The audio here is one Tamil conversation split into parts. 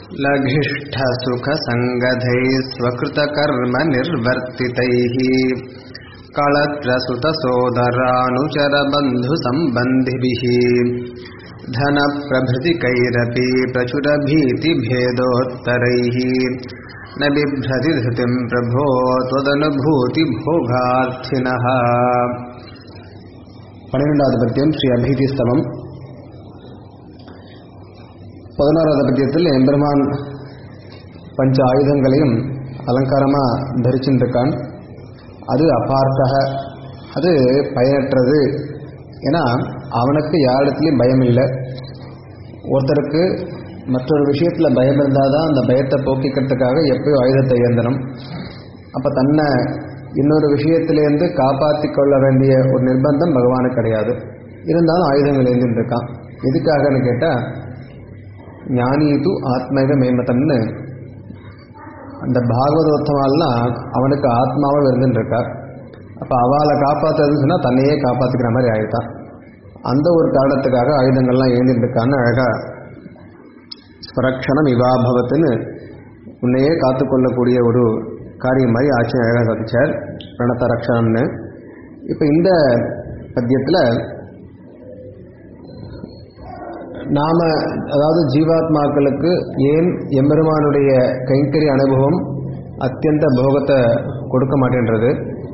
लघिष्ठसुखसङ्गधैः स्वकृतकर्मनिर्वर्तितैः कलत्रसुतसोदरानुचरबन्धुसम्बन्धिभिः धनप्रभृतिकैरपि प्रचुरभीतिभेदोत्तरैः न बिभ्रति धृतिं प्रभो त्वदनुभूतिभोगार्थिनः பன்னிரெண்டாவது பத்தியம் ஸ்ரீ அபீதி ஸ்தவம் பதினாறாவது பத்தியத்தில் எம்பெருமான் பஞ்ச ஆயுதங்களையும் அலங்காரமாக தரிச்சுருக்கான் அது அபார்த்தக அது பயனற்றது ஏன்னா அவனுக்கு யாரிடத்துலையும் பயம் இல்லை ஒருத்தருக்கு மற்றொரு விஷயத்தில் பயம் இருந்தால் தான் அந்த பயத்தை போக்கிக்கிறதுக்காக எப்பயோ ஆயுதத்தை ஏந்தணும் அப்போ தன்னை இன்னொரு விஷயத்திலேருந்து காப்பாற்றி கொள்ள வேண்டிய ஒரு நிர்பந்தம் பகவானுக்கு கிடையாது இருந்தாலும் ஆயுதங்கள் ஏந்தின்னு இருக்கான் எதுக்காகன்னு கேட்டால் ஞானிது ஆத்மீக மேமதம்னு அந்த பாகவதோத்தமாலாம் அவனுக்கு ஆத்மாவாக இருந்துன்னு இருக்கா அப்போ அவளை காப்பாற்றுறதுன்னு சொன்னால் தன்னையே காப்பாற்றிக்கிற மாதிரி ஆயிட்டான் அந்த ஒரு காரணத்துக்காக ஆயுதங்கள்லாம் ஏந்தின்னு இருக்கான்னு அழகாக ஸ்வரக்ஷணம் இவாபவத்துன்னு உன்னையே காத்துக்கொள்ளக்கூடிய ஒரு காரியம் மாதிரி ஆட்சி அழகாக சாதிச்சார் பிரணத்த ரக்ஷணம்னு இப்போ இந்த பத்தியத்தில் நாம அதாவது ஜீவாத்மாக்களுக்கு ஏன் எம்பெருமானுடைய கைங்கறி அனுபவம் அத்தியந்த போகத்தை கொடுக்க மாட்டேன்றது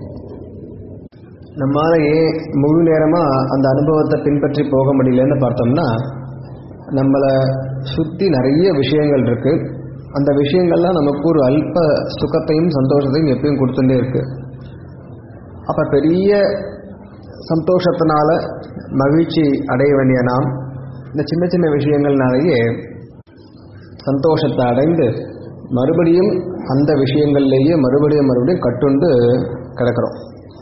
நம்மால ஏன் முழு நேரமாக அந்த அனுபவத்தை பின்பற்றி போக முடியலன்னு பார்த்தோம்னா நம்மளை சுற்றி நிறைய விஷயங்கள் இருக்கு அந்த விஷயங்கள்லாம் நமக்கு ஒரு அல்ப சுகத்தையும் சந்தோஷத்தையும் எப்பயும் கொடுத்துட்டே இருக்கு அப்போ பெரிய சந்தோஷத்தினால மகிழ்ச்சி அடைய வேண்டிய நாம் இந்த சின்ன சின்ன விஷயங்கள்னாலேயே சந்தோஷத்தை அடைந்து மறுபடியும் அந்த விஷயங்கள்லேயே மறுபடியும் மறுபடியும் கட்டுண்டு கிடக்கிறோம்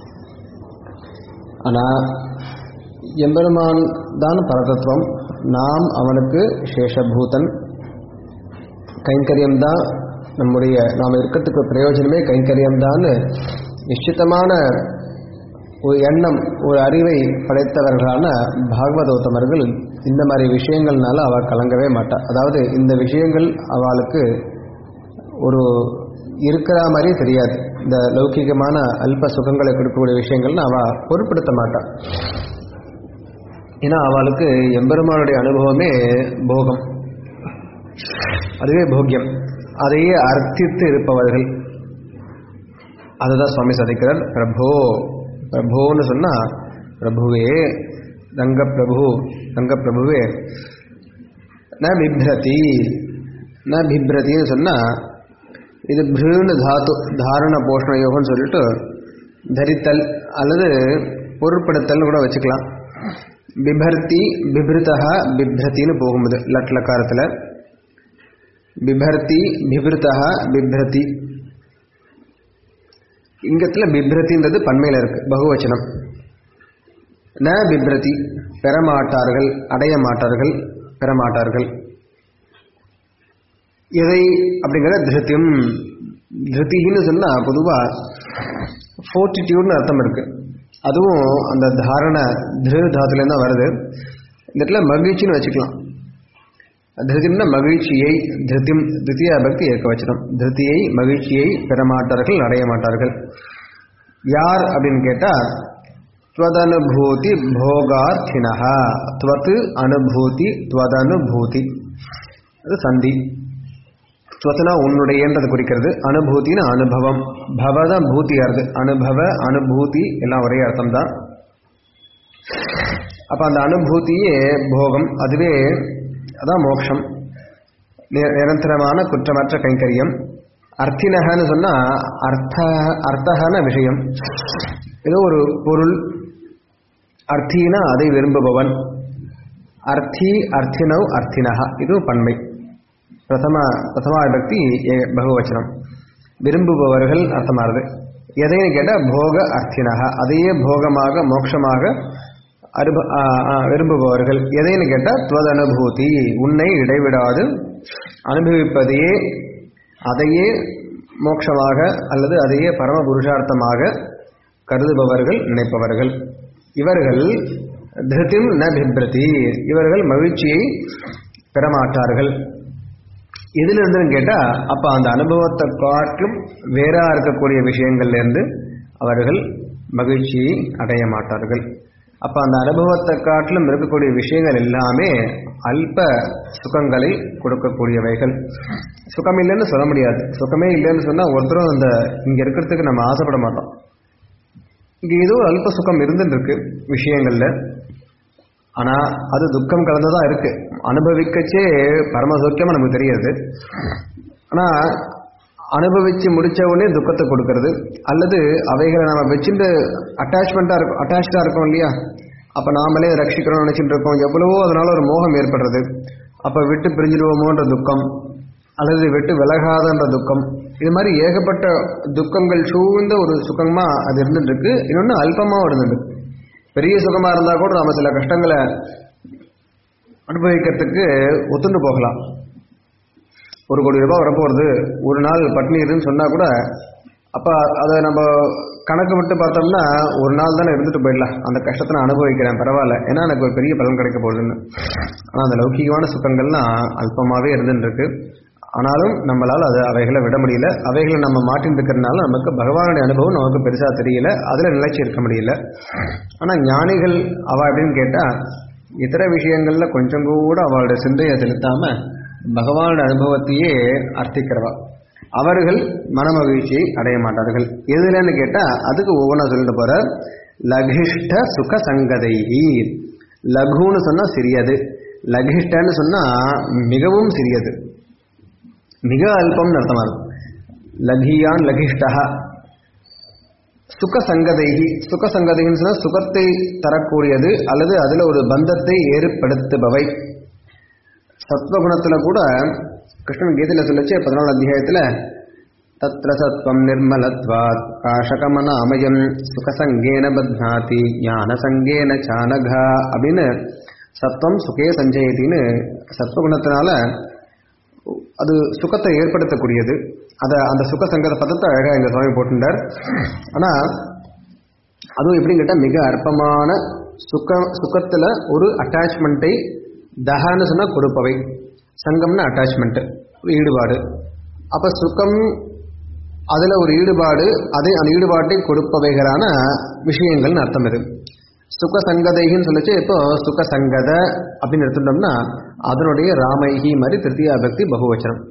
ஆனால் எம்பெருமான் தான் பரதத்துவம் நாம் அவனுக்கு சேஷபூதன் கைங்கரியம்தான் நம்முடைய நாம் இருக்கிறதுக்கு பிரயோஜனமே கைங்கரியம்தான்னு நிश्चितமான ஒரு எண்ணம் ஒரு அறிவை படைத்தவர்களான பாகவதோத்தமர்கள் இந்த மாதிரி விஷயங்கள்னால அவள் கலங்கவே மாட்டாள் அதாவது இந்த விஷயங்கள் அவளுக்கு ஒரு இருக்கிற மாதிரி தெரியாது இந்த லௌகிகமான அல்ப சுகங்களை கொடுக்கக்கூடிய விஷயங்கள்னு அவள் பொருட்படுத்த மாட்டாள் ஏன்னா அவளுக்கு எம்பெருமானுடைய அனுபவமே போகம் அதுவே போக்கியம் அதையே அர்த்தித்து இருப்பவர்கள் அதுதான் சுவாமி சதிக்கிறார் பிரபோ பிரபோன்னு சொன்னால் பிரபுவே ரங்க பிரபு ரங்க பிரபுவே ந பிப்ரதி ந பிப்ரதின்னு சொன்னால் இது பிருன்னு தாத்து தாரண போஷண யோகம்னு சொல்லிட்டு தரித்தல் அல்லது பொருட்படுத்தல்னு கூட வச்சுக்கலாம் பிபர்த்தி பிபிருத்தா பிப்ரத்தின்னு போகும்போது லட் லக்காரத்தில் பிபர்த்தி பிபிருத்தா பிப்ரதி இங்கத்துல பிப்ரதின்றது பன்மையில் இருக்கு பகுவச்சனம் ந பிப்ரதி பெறமாட்டார்கள் அடைய மாட்டார்கள் பெறமாட்டார்கள் எதை அப்படிங்கிற திருத்தியம் திருத்தின்னு சொன்னால் பொதுவாக ஃபோர்டிடியூட்னு அர்த்தம் இருக்கு அதுவும் அந்த தாரண திரு தாத்துலேருந்து தான் வருது இந்த இடத்துல மகிழ்ச்சின்னு வச்சுக்கலாம் திருத்தியம்னா மகிழ்ச்சியை திருத்தியம் திருத்திய பக்தி ஏற்க வச்சிடும் திருத்தியை மகிழ்ச்சியை பெறமாட்டார்கள் அடைய மாட்டார்கள் யார் அப்படின்னு கேட்டால் துவதனுபூதி போகார்த்தினஹா துவத்து அனுபூதி துவதனுபூதி அது சந்தி துவத்துனா உன்னுடையன்றது குறிக்கிறது அனுபூத்தின்னு அனுபவம் பவ தான் பூத்தி ஆறுது அனுபவ அனுபூதி எல்லாம் ஒரே அர்த்தம் தான் அப்போ அந்த அனுபூதியே போகம் அதுவே அதான் மோட்சம் நிரந்தரமான குற்றமற்ற கைங்கரியம் அர்த்தினகன்னு சொன்னால் அர்த்த அர்த்தகன விஷயம் ஏதோ ஒரு பொருள் அர்த்தினா அதை விரும்புபவன் அர்த்தி அர்த்தினவ் அர்த்தினஹா இதுவும் பன்மை பிரதம பிரதமா விபக்தி பகுவச்சனம் விரும்புபவர்கள் அர்த்தமாகுது எதைன்னு கேட்டால் போக அர்த்தினகா அதையே போகமாக மோட்சமாக அனுப விரும்புபவர்கள் எதைன்னு கேட்டால் துவத அனுபூதி உன்னை இடைவிடாது அனுபவிப்பதையே அதையே மோட்சமாக அல்லது அதையே பரம புருஷார்த்தமாக கருதுபவர்கள் நினைப்பவர்கள் இவர்கள் திருத்திம் ந பிப்ரதி இவர்கள் மகிழ்ச்சியை பெறமாட்டார்கள் எதுல இருந்துன்னு கேட்டா அப்ப அந்த அனுபவத்தை காட்டிலும் வேறா இருக்கக்கூடிய விஷயங்கள்ல இருந்து அவர்கள் மகிழ்ச்சியை அடைய மாட்டார்கள் அப்ப அந்த அனுபவத்தை காட்டிலும் இருக்கக்கூடிய விஷயங்கள் எல்லாமே அல்ப சுகங்களை கொடுக்கக்கூடியவைகள் சுகம் இல்லைன்னு சொல்ல முடியாது சுகமே இல்லைன்னு சொன்னா ஒருத்தரும் அந்த இங்க இருக்கிறதுக்கு நம்ம ஆசைப்பட மாட்டோம் இங்க ஏதோ ஒரு அல்ப சுகம் இருந்துட்டு இருக்கு விஷயங்கள்ல ஆனா அது துக்கம் கலந்ததா இருக்கு அனுபவிக்கச்சே பரம சௌக்கியமா நமக்கு தெரியாது ஆனா அனுபவிச்சு முடிச்ச உடனே துக்கத்தை கொடுக்கறது அல்லது அவைகளை நம்ம வச்சுட்டு அட்டாச்மெண்டா இருக்கும் அட்டாச்சா இருக்கும் இல்லையா அப்ப நாமளே ரட்சிக்கணும்னு நினைச்சிட்டு இருக்கோம் எவ்வளவோ அதனால ஒரு மோகம் ஏற்படுறது அப்ப விட்டு பிரிஞ்சிடுவோமோன்ற துக்கம் அல்லது விட்டு விலகாதன்ற துக்கம் இது மாதிரி ஏகப்பட்ட துக்கங்கள் சூழ்ந்த ஒரு சுகமா அது இருந்துட்டு இருக்கு இன்னொன்னு அல்பமாவும் இருந்துட்டு இருக்கு. பெரிய சுகமா இருந்தா கூட நாம சில கஷ்டங்களை அனுபவிக்கிறதுக்கு ஒத்துண்டு போகலாம் ஒரு கோடி ரூபாய் வரப்போகிறது ஒரு நாள் பட்னி இருன்னு சொன்னா கூட அப்ப அதை நம்ம கணக்கு விட்டு பார்த்தோம்னா ஒரு நாள் தானே இருந்துட்டு போயிடலாம் அந்த கஷ்டத்தை நான் அனுபவிக்கிறேன் பரவாயில்ல ஏன்னா எனக்கு ஒரு பெரிய பலன் கிடைக்க போகுதுன்னு ஆனா அந்த லௌகிகமான சுகங்கள்லாம் அல்பமாவே இருந்துட்டு இருக்கு ஆனாலும் நம்மளால அது அவைகளை விட முடியல அவைகளை நம்ம மாட்டின்னு இருக்கிறதுனால நமக்கு பகவானுடைய அனுபவம் நமக்கு பெருசா தெரியல அதுல நிலைச்சு இருக்க முடியல ஆனா ஞானிகள் அவ அப்படின்னு கேட்டா இதர விஷயங்கள்ல கொஞ்சம் கூட அவளுடைய சிந்தையை செலுத்தாம பகவானுடைய அனுபவத்தையே அர்த்திக்கிறவா அவர்கள் மனமகிழ்ச்சியை அடைய மாட்டார்கள் எதுலன்னு கேட்டா அதுக்கு ஒவ்வொன்றா சொல்லிட்டு போற லகிஷ்ட சுக சங்கதைகி லகுன்னு சொன்னா சிறியது லகிஷ்டன்னு சொன்னா மிகவும் சிறியது மிக அல்பம்னு அர்த்தமா இருக்கும் லகியான் லகிஷ்டா சுக சங்கதைகி சுக சங்கதைன்னு சொன்னா சுகத்தை தரக்கூடியது அல்லது அதுல ஒரு பந்தத்தை ஏற்படுத்துபவை சத்வகுணத்துல கூட கிருஷ்ணன் கீதையில சொல்லச்சு பதினாலு அத்தியாயத்துல தத்ர சத்வம் நிர்மலத்வாத் காஷகமன அமயம் சுகசங்கேன பத்னாதி ஞான சங்கேன சானகா அப்படின்னு சத்வம் சுகே சஞ்சயத்தின்னு சத்வகுணத்தினால அது சுகத்தை ஏற்படுத்தக்கூடியது அத அந்த சுக சங்கத பதத்தை அழகா எங்க சுவாமி போட்டுட்டார் ஆனா அதுவும் எப்படின்னு கேட்டா மிக அற்பமான சுக சுகத்துல ஒரு அட்டாச்மெண்ட்டை தகான்னு சொன்னா கொடுப்பவை சங்கம்னா அட்டாச்மெண்ட் ஈடுபாடு அப்ப சுகம் அதுல ஒரு ஈடுபாடு அதை அந்த ஈடுபாட்டை கொடுப்பவைகளான விஷயங்கள்னு அர்த்தம் இது சுக சங்கதைகின்னு சொல்லிச்சு இப்போ சுக சங்கத அப்படின்னு எடுத்துட்டோம்னா அதனுடைய ராமைகி மாதிரி திருத்தியா பக்தி பகுவச்சனம்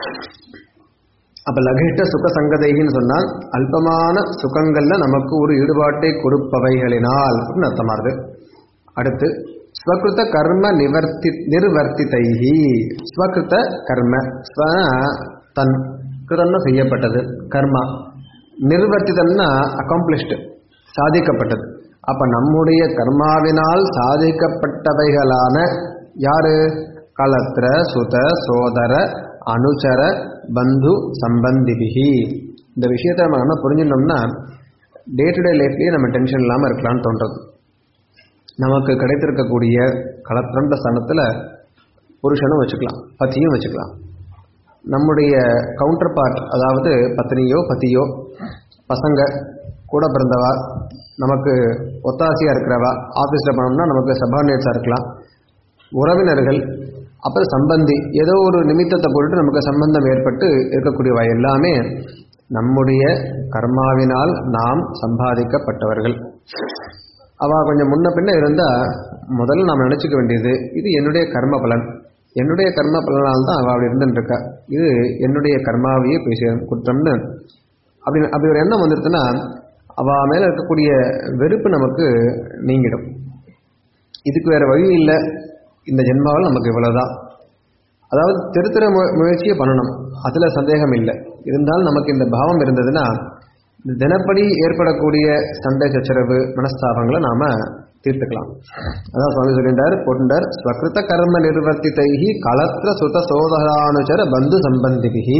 அப்ப லகிஷ்ட சுக சங்கதைகின்னு சொன்னால் அல்பமான சுகங்கள்ல நமக்கு ஒரு ஈடுபாட்டை கொடுப்பவைகளினால் அப்படின்னு அர்த்தமாறுது அடுத்து ஸ்வகிருத கர்ம நிவர்த்தி நிர்வர்த்திதைகி ஸ்வகிருத கர்ம ஸ்வ தன் கிருதம்னா செய்யப்பட்டது கர்மா நிர்வர்த்திதம்னா அக்காம்ப்ளிஷ்டு சாதிக்கப்பட்டது அப்ப நம்முடைய கர்மாவினால் சாதிக்கப்பட்டவைகளான யாரு கலத்திர சுத சோதர அனுச்சர பந்து சம்பந்திபிகி இந்த விஷயத்தை நம்ம நல்லா புரிஞ்சுட்டோம்னா டே டு டே லைஃப்லயே நம்ம டென்ஷன் இல்லாமல் இருக்கலாம்னு தோன்றது நமக்கு கிடைத்திருக்கக்கூடிய கலத்திரன்ற ஸ்தானத்தில் புருஷனும் வச்சுக்கலாம் பத்தியும் வச்சுக்கலாம் நம்முடைய கவுண்டர் பார்ட் அதாவது பத்னியோ பத்தியோ பசங்க கூட பிறந்தவா நமக்கு ஒத்தாசையாக இருக்கிறவா ஆஃபீஸில் போனோம்னா நமக்கு சபார்டினேட்ஸாக இருக்கலாம் உறவினர்கள் அப்புறம் சம்பந்தி ஏதோ ஒரு நிமித்தத்தை போட்டு நமக்கு சம்பந்தம் ஏற்பட்டு இருக்கக்கூடியவா எல்லாமே நம்முடைய கர்மாவினால் நாம் சம்பாதிக்கப்பட்டவர்கள் அவ கொஞ்சம் முன்ன பின்ன இருந்தா முதல்ல நாம் நினைச்சுக்க வேண்டியது இது என்னுடைய கர்ம பலன் என்னுடைய கர்ம பலனால் தான் அவள் அப்படி இருந்துட்டு இருக்கா இது என்னுடைய கர்மாவையே போய் சேரும் குற்றம்னு அப்படி அப்படி ஒரு எண்ணம் வந்துடுதுன்னா அவ மேல இருக்கக்கூடிய வெறுப்பு நமக்கு நீங்கிடும் இதுக்கு வேற வழி இல்லை இந்த ஜென்மாவில் நமக்கு இவ்வளவுதான் அதாவது திருத்தர மு முயற்சியை பண்ணணும் அதுல சந்தேகம் இல்லை இருந்தாலும் நமக்கு இந்த பாவம் இருந்ததுன்னா இந்த தினப்படி ஏற்படக்கூடிய சண்டை சச்சரவு மனஸ்தாபங்களை நாம தீர்த்துக்கலாம் அதான் சுவாமி சொல்லிட்டார் போட்டுட்டார் ஸ்வகிருத கர்ம நிர்வர்த்திதைகி கலத்திர சுத சோதரானுச்சர பந்து சம்பந்திபிகி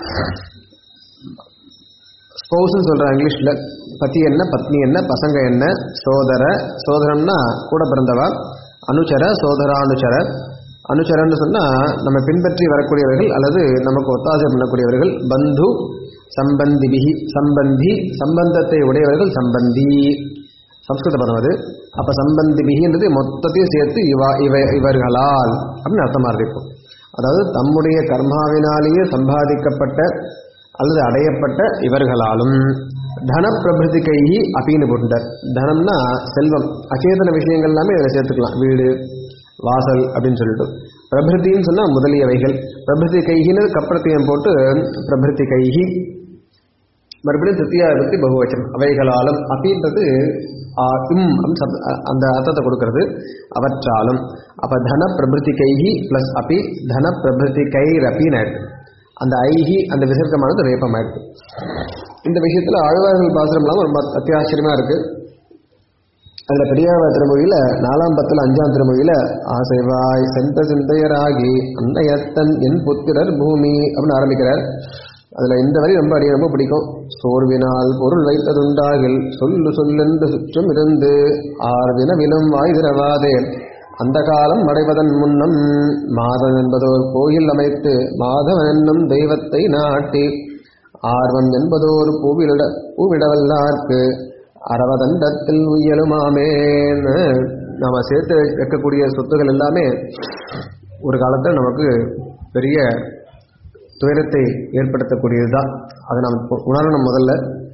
ஸ்பௌஸ்ன்னு சொல்றான் இங்கிலீஷ்ல பத்தி என்ன பத்னி என்ன பசங்க என்ன சோதர சோதரம்னா கூட பிறந்தவா அனுச்சர சோதரானுச்சர அனுச்சரன்னு சொன்னா நம்ம பின்பற்றி வரக்கூடியவர்கள் அல்லது நமக்கு ஒத்தாசை பண்ணக்கூடியவர்கள் பந்து சம்பந்திபிகி சம்பந்தி சம்பந்தத்தை உடையவர்கள் சம்பந்தி சம்ஸ்கிருத பதம் அது அப்ப சம்பந்திபிகின்றது மொத்தத்தையும் சேர்த்து இவா இவ இவர்களால் அப்படின்னு அர்த்தமா இருக்கும் அதாவது தம்முடைய கர்மாவினாலேயே சம்பாதிக்கப்பட்ட அல்லது அடையப்பட்ட இவர்களாலும் தன பிரபிருதி கைகி அப்படின்னு போட்டுட்டார் தனம்னா செல்வம் அச்சேதன விஷயங்கள் எல்லாமே இதில் சேர்த்துக்கலாம் வீடு வாசல் அப்படின்னு சொல்லிட்டு பிரபிருத்தின்னு சொன்னால் முதலியவைகள் பிரபிருதி கைகின்னு கப்பிரத்தியம் போட்டு பிரபிருதி கைகி மறுபடியும் திருத்தியா விபத்தி பகுவச்சனம் அவைகளாலும் அப்படின்றது ஆ, இம் அப்படின்னு சப்த- அ- அந்த அர்த்தத்தை கொடுக்கிறது அவற்றாலும் அப்ப தன பிரபிருத்தி கைகி பிளஸ் அப்பி தன பிரபிருத்தி கை ரப்பின்னு ஆயிடுது அந்த ஐகி அந்த விசர்க்கமானது ரேப்பம் ஆயிடுது இந்த விஷயத்துல ஆழ்வார்கள் பாசுரம்லாம் ரொம்ப அத்தியாச்சரியமா இருக்கு அதுல பெரியாவ திருமொழியில நாலாம் பத்துல அஞ்சாம் திருமொழியில ஆசைவாய் சென்ற சிந்தையராகி அன்னையத்தன் என் புத்திரர் பூமி அப்படின்னு ஆரம்பிக்கிறார் அதுல இந்த வரி ரொம்ப அடி ரொம்ப பிடிக்கும் சோர்வினால் பொருள் வைத்ததுண்டாகில் சொல்லு சொல்லென்று சுற்றும் இருந்து ஆர்வினவிலும் வாய் திறவாதே அந்த காலம் அடைவதன் முன்னம் மாதன் என்பதோர் கோயில் அமைத்து மாதவன் என்னும் தெய்வத்தை நாட்டி ஆர்வம் என்பதோர் பூவிட பூவிடவல்லார்க்கு அரவதண்டத்தில் உயலுமாமேன்னு நாம சேர்த்து வைக்கக்கூடிய சொத்துகள் எல்லாமே ஒரு காலத்தில் நமக்கு பெரிய துயரத்தை ஏற்படுத்தக்கூடியதுதான் அதை நாம் இப்போ உணரணும் முதல்ல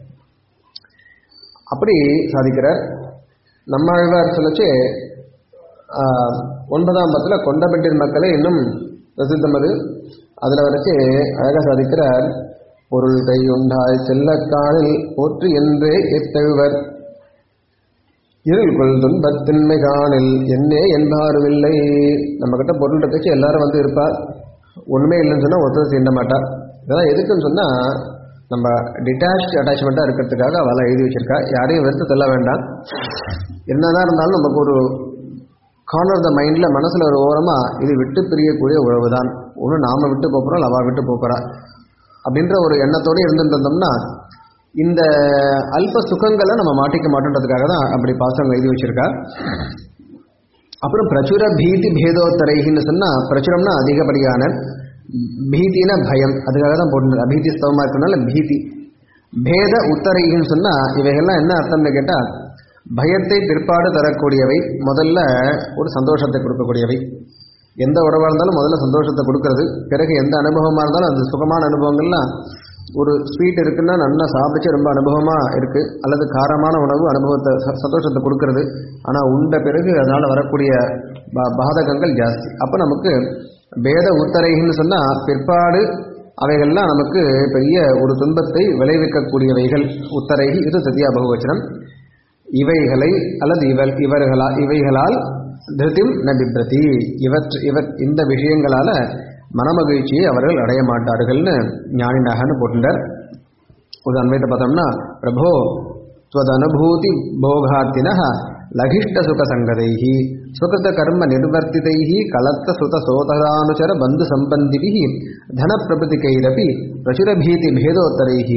அப்படி சாதிக்கிறார் நம்மாழ்வார் சொல்லச்சு ஆஹ், ஒன்பதாம் பத்துல கொண்டபெட்டின் மக்களே இன்னும் பிரசித்தம் அது அதுல வரைச்சு அழகா சாதிக்கிறார் பொருள் கையுண்டாய் செல்லக்காணில் போற்று என்றே எத்தழுவர் இருள்கொள் துன்பத்தின்மை காணில் என்னே என்பாரும் இல்லை நம்ம கிட்ட பொருள் இருக்கச்சு எல்லாரும் வந்து இருப்பா ஒண்ணுமே இல்லைன்னு சொன்னா ஒருத்தர் தீண்ட மாட்டா இதெல்லாம் எதுக்குன்னு சொன்னா நம்ம டிட்டாச் அட்டாச்மெண்ட்டாக இருக்கிறதுக்காக அவெல்லாம் எழுதி வச்சிருக்கா யாரையும் வெறுத்து சொல்ல வேண்டாம் என்னதான் இருந்தாலும் நமக்கு ஒரு கார்னர் த மைண்ட்ல மனசுல ஒரு ஓரமா இது விட்டு பிரியக்கூடிய உறவு தான் ஒன்று நாம விட்டு போகிறோம் அவ விட்டு போகிறா அப்படின்ற ஒரு எண்ணத்தோடு இருந்துட்டு இருந்தோம்னா இந்த அல்ப சுகங்களை நம்ம மாட்டிக்க மாட்டோன்றதுக்காக தான் அப்படி பாசம் எழுதி வச்சிருக்கா அப்புறம் பிரச்சுர பீதி பேதோத்தரைகின்னு சொன்னா பிரச்சுரம்னா அதிகப்படியான பீதினா பயம் அதுக்காக தான் போட்டு அபீதி ஸ்தவமா இருக்கனால பீதி பேத உத்தரைகின்னு சொன்னா இவைகள்லாம் என்ன அர்த்தம்னு கேட்டா பயத்தை பிற்பாடு தரக்கூடியவை முதல்ல ஒரு சந்தோஷத்தை கொடுக்கக்கூடியவை எந்த உறவாக இருந்தாலும் முதல்ல சந்தோஷத்தை கொடுக்கறது பிறகு எந்த அனுபவமாக இருந்தாலும் அந்த சுகமான அனுபவங்கள்லாம் ஒரு ஸ்வீட் இருக்குன்னா நல்லா சாப்பிட்டு ரொம்ப அனுபவமாக இருக்கு அல்லது காரமான உணவு அனுபவத்தை ச- சந்தோஷத்தை கொடுக்கறது ஆனால் உண்ட பிறகு அதனால் வரக்கூடிய பா- பாதகங்கள் ஜாஸ்தி அப்போ நமக்கு பேத உத்தரைன்னு சொன்னால் பிற்பாடு அவைகள்லாம் நமக்கு பெரிய ஒரு துன்பத்தை விளைவிக்கக்கூடியவைகள் உத்தரைகி இது சத்யா பகுவச்சனம் இவைகளை அல்லது இவர் இவர்களா இவைகளால் திருத்திம் ந பிப்ரதி இவற்ற இவர் இந்த விஷயங்களால மனமகிழ்ச்சியை அவர்கள் அடைய மாட்டார்கள்னு ஞானினகன்னு போட்டுட்டார் ஒரு அன்வைத்த பார்த்தோம்னா பிரபோ त्वदनुभूति भोगार्थिनः लघिष्टसुखसङ्गतैः स्वकृतकर्मनिर्वर्तितैः कलत्तसुतसोतरानुचर बन्धुसम्बन्धिभिः धनप्रभृतिकैरपि प्रचुरभीतिभेदोत्तरैः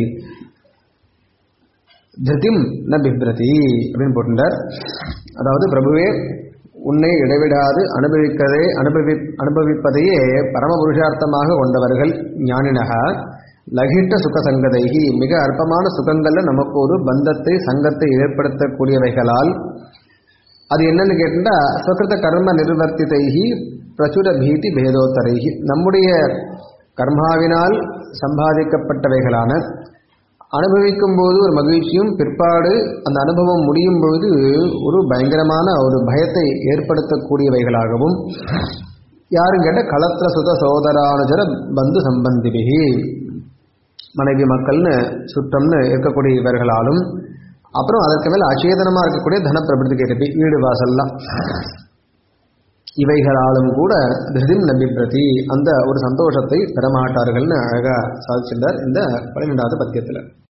திருத்திம் ந பிப்ரதி அப்படின்னு போட்டுட்டார் அதாவது பிரபுவே உன்னை இடைவிடாது அனுபவிக்கதே அனுபவி அனுபவிப்பதையே பரம புருஷார்த்தமாக கொண்டவர்கள் ஞானினக லகிட்ட சுக சங்கதைகி மிக அற்பமான சுகங்கள்ல நமக்கு ஒரு பந்தத்தை சங்கத்தை ஏற்படுத்தக்கூடியவைகளால் அது என்னன்னு கேட்டா சுகிருத கர்ம நிர்வர்த்திதைகி பிரச்சுர பீதி பேதோத்தரைகி நம்முடைய கர்மாவினால் சம்பாதிக்கப்பட்டவைகளான அனுபவிக்கும் போது ஒரு மகிழ்ச்சியும் பிற்பாடு அந்த அனுபவம் முடியும் பொழுது ஒரு பயங்கரமான ஒரு பயத்தை ஏற்படுத்தக்கூடியவைகளாகவும் யாரும் கேட்ட களத்திர சுத சோதரானுஜர பந்து சம்பந்திபிகி மனைவி மக்கள்னு சுற்றம்னு இருக்கக்கூடிய இவர்களாலும் அப்புறம் அதற்கு மேல அச்சேதனமா இருக்கக்கூடிய தன பிரபுத்தி கேட்டபி வீடு வாசல்லாம் இவைகளாலும் கூட திருதிம் நபிபிரதி அந்த ஒரு சந்தோஷத்தை பெறமாட்டார்கள்னு அழகா சாதிச்சிருந்தார் இந்த பன்னிரெண்டாவது பத்தியத்தில்